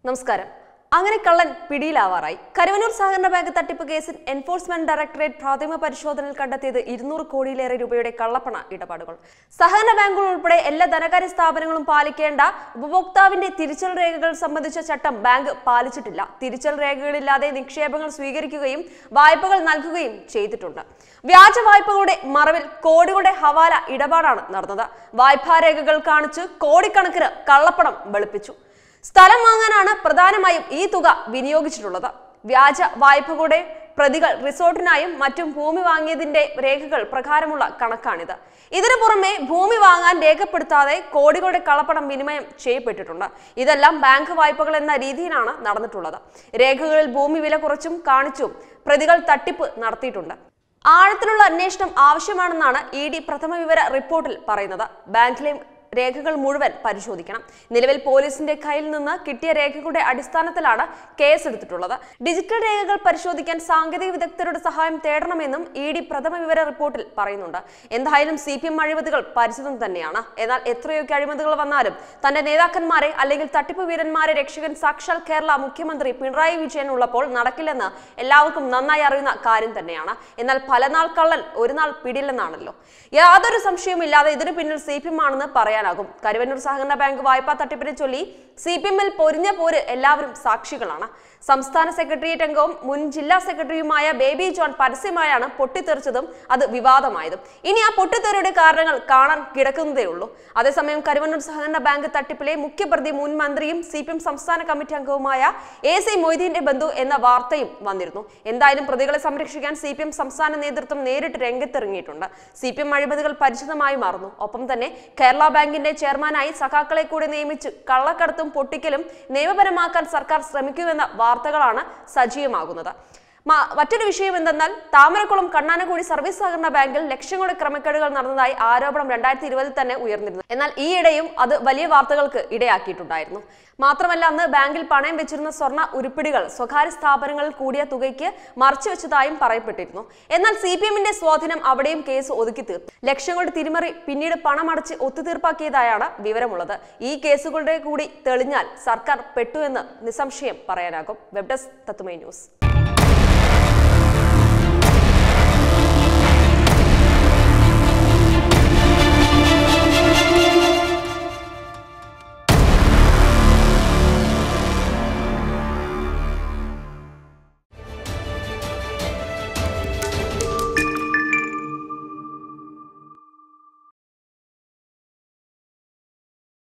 നമസ്കാരം അങ്ങനെ കള്ളൻ പിടിയിലാവാറായി കരുവന്നൂർ സഹകരണ ബാങ്ക് തട്ടിപ്പ് കേസിൽ എൻഫോഴ്സ്മെന്റ് ഡയറക്ടറേറ്റ് പ്രാഥമിക പരിശോധനയിൽ കണ്ടെത്തിയത് ഇരുന്നൂറ് കോടിയിലേറെ രൂപയുടെ കള്ളപ്പണ ഇടപാടുകൾ സഹകരണ ബാങ്കുകൾ ഉൾപ്പെടെ എല്ലാ ധനകാര്യ സ്ഥാപനങ്ങളും പാലിക്കേണ്ട ഉപഭോക്താവിന്റെ തിരിച്ചൽ രേഖകൾ സംബന്ധിച്ച ചട്ടം ബാങ്ക് പാലിച്ചിട്ടില്ല തിരിച്ചൽ രേഖകളില്ലാതെ നിക്ഷേപങ്ങൾ സ്വീകരിക്കുകയും വായ്പകൾ നൽകുകയും ചെയ്തിട്ടുണ്ട് വ്യാജ വായ്പകളുടെ മറവിൽ കോടികളുടെ ഹവാല ഇടപാടാണ് നടന്നത് വായ്പാ രേഖകൾ കാണിച്ച് കോടിക്കണക്കിന് കള്ളപ്പണം വെളുപ്പിച്ചു സ്ഥലം വാങ്ങാനാണ് പ്രധാനമായും ഈ തുക വിനിയോഗിച്ചിട്ടുള്ളത് വ്യാജ വായ്പകളുടെ പ്രതികൾ റിസോർട്ടിനായും മറ്റും ഭൂമി വാങ്ങിയതിന്റെ രേഖകൾ പ്രകാരമുള്ള കണക്കാണിത് ഇതിനു പുറമെ ഭൂമി വാങ്ങാൻ രേഖപ്പെടുത്താതെ കോടികളുടെ കള്ളപ്പണം വിനിമയം ചെയ്യപ്പെട്ടിട്ടുണ്ട് ഇതെല്ലാം ബാങ്ക് വായ്പകൾ എന്ന രീതിയിലാണ് നടന്നിട്ടുള്ളത് രേഖകളിൽ ഭൂമി വില കുറച്ചും കാണിച്ചും പ്രതികൾ തട്ടിപ്പ് നടത്തിയിട്ടുണ്ട് ആഴത്തിലുള്ള അന്വേഷണം ആവശ്യമാണെന്നാണ് ഇ ഡി പ്രഥമ വിവര റിപ്പോർട്ടിൽ പറയുന്നത് ബാങ്കിലെ രേഖകൾ മുഴുവൻ പരിശോധിക്കണം നിലവിൽ പോലീസിന്റെ കയ്യിൽ നിന്ന് കിട്ടിയ രേഖകളുടെ അടിസ്ഥാനത്തിലാണ് കേസ് എടുത്തിട്ടുള്ളത് ഡിജിറ്റൽ രേഖകൾ പരിശോധിക്കാൻ സാങ്കേതിക വിദഗ്ധരുടെ സഹായം തേടണമെന്നും ഇ ഡി പ്രഥമ വിവര റിപ്പോർട്ടിൽ പറയുന്നുണ്ട് എന്തായാലും സി പി എം അഴിമതികൾ പരിചിതം തന്നെയാണ് എന്നാൽ എത്രയൊക്കെ അഴിമതികൾ വന്നാലും തന്റെ നേതാക്കന്മാരെ അല്ലെങ്കിൽ തട്ടിപ്പ് വീരന്മാരെ രക്ഷിക്കാൻ സാക്ഷാൽ കേരള മുഖ്യമന്ത്രി പിണറായി വിജയൻ ഉള്ളപ്പോൾ നടക്കില്ലെന്ന് എല്ലാവർക്കും നന്നായി അറിയുന്ന കാര്യം തന്നെയാണ് എന്നാൽ പല നാൾ കള്ളൻ ഒരു നാൾ പിടിയില്ലെന്നാണല്ലോ യാതൊരു സംശയവുമില്ലാതെ ഇതിനു പിന്നിൽ സി പി എം ആണെന്ന് പറയാനാകും കരുവന്നൂർ സഹകരണ ബാങ്ക് വായ്പാ തട്ടിപ്പിനെ ചൊല്ലി സി പി എമ്മിൽ പൊരിഞ്ഞ പോര് എല്ലാവരും സാക്ഷികളാണ് സംസ്ഥാന സെക്രട്ടേറിയറ്റ് അംഗവും മുൻ ജില്ലാ സെക്രട്ടറിയുമായ ബേബി ജോൺ പരസ്യമായാണ് പൊട്ടിത്തെറിച്ചതും അത് വിവാദമായതും ഇനി ആ പൊട്ടിത്തെറിയുടെ കാരണങ്ങൾ കാണാൻ കിടക്കുന്നതേ ഉള്ളൂ അതേസമയം കരുവന്നൂർ സഹകരണ ബാങ്ക് തട്ടിപ്പിലെ മുഖ്യപ്രതി മുൻ മന്ത്രിയും സി പി എം സംസ്ഥാന കമ്മിറ്റി അംഗവുമായ എ സി മൊയ്തീന്റെ ബന്ധു എന്ന വാർത്തയും വന്നിരുന്നു എന്തായാലും പ്രതികളെ സംരക്ഷിക്കാൻ സി പി എം സംസ്ഥാന നേതൃത്വം നേരിട്ട് രംഗത്തിറങ്ങിയിട്ടുണ്ട് സി പി എം അഴിമതികൾ പരിചിതമായി മാറുന്നു ഒപ്പം തന്നെ കേരള ബാങ്കിന്റെ ചെയർമാനായി സഖാക്കളെ കൂടി നിയമിച്ച് കള്ളക്കടത്തും പൊട്ടിക്കലും നിയമപരമാക്കാൻ സർക്കാർ ശ്രമിക്കുമെന്ന വാർത്തകളാണ് സജീവമാകുന്നത് മ- മറ്റൊരു വിഷയം എന്തെന്നാൽ താമരക്കുളം കണ്ണാനക്കുടി സർവീസ് സഹകരണ ബാങ്കിൽ ലക്ഷങ്ങളുടെ ക്രമക്കേടുകൾ നടന്നതായി ആരോപണം രണ്ടായിരത്തി ഇരുപതിൽ തന്നെ ഉയർന്നിരുന്നു എന്നാൽ ഈയിടെയും അത് വലിയ വാർത്തകൾക്ക് ഇടയാക്കിയിട്ടുണ്ടായിരുന്നു മാത്രമല്ല അന്ന് ബാങ്കിൽ പണയം വെച്ചിരുന്ന സ്വർണ്ണ ഉരുപ്പിടികൾ സ്വകാര്യ സ്ഥാപനങ്ങളിൽ കൂടിയ തുകയ്ക്ക് മറച്ചുവെച്ചതായും പറയപ്പെട്ടിരുന്നു എന്നാൽ സി പി എമ്മിന്റെ സ്വാധീനം അവിടെയും കേസ് ഒതുക്കി തീർത്തു ലക്ഷങ്ങളുടെ തിരിമറി പിന്നീട് പണമടച്ച് ഒത്തുതീർപ്പാക്കിയതായാണ് വിവരമുള്ളത് ഈ കേസുകളുടെ കൂടി തെളിഞ്ഞാൽ സർക്കാർ പെട്ടു എന്ന് നിസ്സംശയം പറയാനാകും വെബ് ഡെസ്ക് തത്തുമൈ ന്യൂസ്